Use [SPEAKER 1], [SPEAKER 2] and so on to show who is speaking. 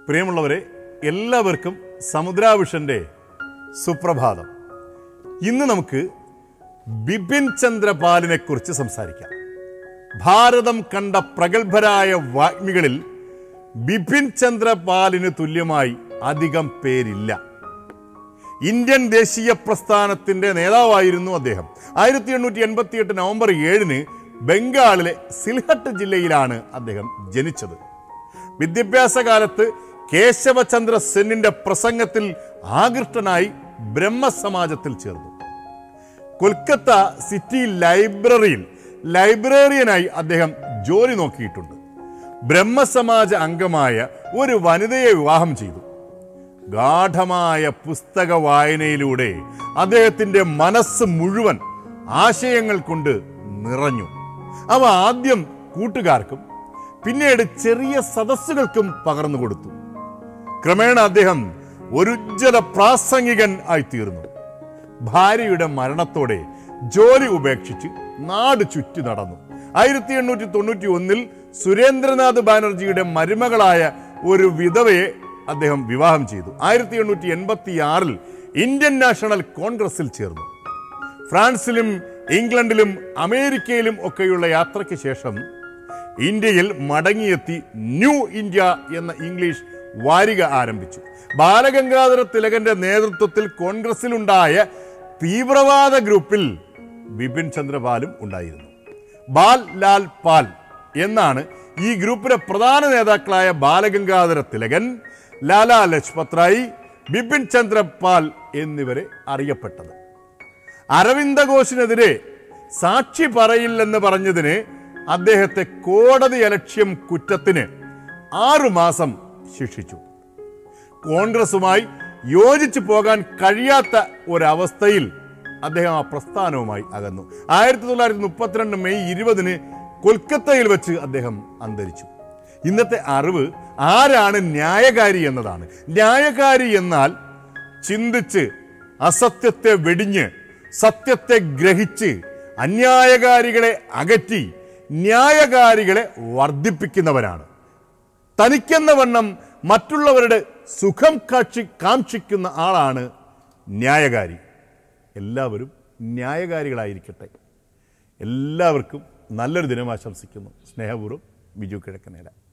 [SPEAKER 1] പ്രിയമുള്ളവരെ എല്ലാവർക്കും സമുദ്രാവിഷന്റെ സുപ്രഭാതം ഇന്ന് നമുക്ക് ബിപിൻ ചന്ദ്രപാലിനെ കുറിച്ച് സംസാരിക്കാം ഭാരതം കണ്ട പ്രഗത്ഭരായ വാഗ്മികളിൽ ബിപിൻ ചന്ദ്രപാലിന് തുല്യമായി അധികം പേരില്ല ഇന്ത്യൻ ദേശീയ പ്രസ്ഥാനത്തിന്റെ നേതാവായിരുന്നു അദ്ദേഹം ആയിരത്തി എണ്ണൂറ്റി എൺപത്തി എട്ട് നവംബർ ഏഴിന് ബംഗാളിലെ സിൽഹട്ട് ജില്ലയിലാണ് അദ്ദേഹം ജനിച്ചത് വിദ്യാഭ്യാസ കാലത്ത് കേശവചന്ദ്ര സെന്നിന്റെ പ്രസംഗത്തിൽ ആകൃഷ്ടനായി ബ്രഹ്മസമാജത്തിൽ ചേർന്നു കൊൽക്കത്ത സിറ്റി ലൈബ്രറിയിൽ ലൈബ്രറിയനായി അദ്ദേഹം ജോലി നോക്കിയിട്ടുണ്ട് ബ്രഹ്മസമാജ അംഗമായ ഒരു വനിതയെ വിവാഹം ചെയ്തു ഗാഠമായ പുസ്തക വായനയിലൂടെ അദ്ദേഹത്തിന്റെ മനസ്സ് മുഴുവൻ ആശയങ്ങൾ കൊണ്ട് നിറഞ്ഞു അവ ആദ്യം കൂട്ടുകാർക്കും പിന്നീട് ചെറിയ സദസ്സുകൾക്കും പകർന്നു കൊടുത്തു ക്രമേണ അദ്ദേഹം ഒരു ഉജ്ജ്വല പ്രാസംഗികൻ ആയിത്തീർന്നു ഭാര്യയുടെ മരണത്തോടെ ജോലി ഉപേക്ഷിച്ച് നാട് ചുറ്റി നടന്നു ആയിരത്തി എണ്ണൂറ്റി തൊണ്ണൂറ്റി ഒന്നിൽ സുരേന്ദ്രനാഥ് ബാനർജിയുടെ മരുമകളായ ഒരു വിധവയെ അദ്ദേഹം വിവാഹം ചെയ്തു ആയിരത്തി എണ്ണൂറ്റി എൺപത്തി ആറിൽ ഇന്ത്യൻ നാഷണൽ കോൺഗ്രസിൽ ചേർന്നു ഫ്രാൻസിലും ഇംഗ്ലണ്ടിലും അമേരിക്കയിലും ഒക്കെയുള്ള യാത്രയ്ക്ക് ശേഷം ഇന്ത്യയിൽ മടങ്ങിയെത്തി ന്യൂ ഇന്ത്യ എന്ന ഇംഗ്ലീഷ് വാരിക ആരംഭിച്ചു ബാലഗംഗാധര തിലകന്റെ നേതൃത്വത്തിൽ കോൺഗ്രസിലുണ്ടായ തീവ്രവാദ ഗ്രൂപ്പിൽ ബിപിൻ ചന്ദ്രപാലും ഉണ്ടായിരുന്നു ബാൽ ലാൽ പാൽ എന്നാണ് ഈ ഗ്രൂപ്പിലെ പ്രധാന നേതാക്കളായ ബാലഗംഗാധര തിലകൻ ലാലാ ലജ്പത് റായ് ബിപിൻ ചന്ദ്രപാൽ എന്നിവരെ അറിയപ്പെട്ടത് അരവിന്ദ ഘോഷിനെതിരെ സാക്ഷി പറയില്ലെന്ന് പറഞ്ഞതിന് അദ്ദേഹത്തെ കോടതി അലക്ഷ്യം കുറ്റത്തിന് ആറുമാസം ശിക്ഷിച്ചു കോൺഗ്രസുമായി യോജിച്ചു പോകാൻ കഴിയാത്ത ഒരവസ്ഥയിൽ അദ്ദേഹം ആ പ്രസ്ഥാനവുമായി അകന്നു ആയിരത്തി തൊള്ളായിരത്തി മുപ്പത്തിരണ്ട് മെയ് ഇരുപതിന് കൊൽക്കത്തയിൽ വെച്ച് അദ്ദേഹം അന്തരിച്ചു ഇന്നത്തെ അറിവ് ആരാണ് ന്യായകാരി എന്നതാണ് ന്യായകാരി എന്നാൽ ചിന്തിച്ച് അസത്യത്തെ വെടിഞ്ഞ് സത്യത്തെ ഗ്രഹിച്ച് അന്യായകാരികളെ അകറ്റി ന്യായകാരികളെ വർദ്ധിപ്പിക്കുന്നവരാണ് തനിക്കെന്ന വണ്ണം മറ്റുള്ളവരുടെ സുഖം കാക്ഷി കാക്ഷിക്കുന്ന ആളാണ് ന്യായകാരി എല്ലാവരും ന്യായകാരികളായിരിക്കട്ടെ എല്ലാവർക്കും നല്ലൊരു ദിനം ആശംസിക്കുന്നു സ്നേഹപൂർവ്വം ബിജു കിഴക്കനേല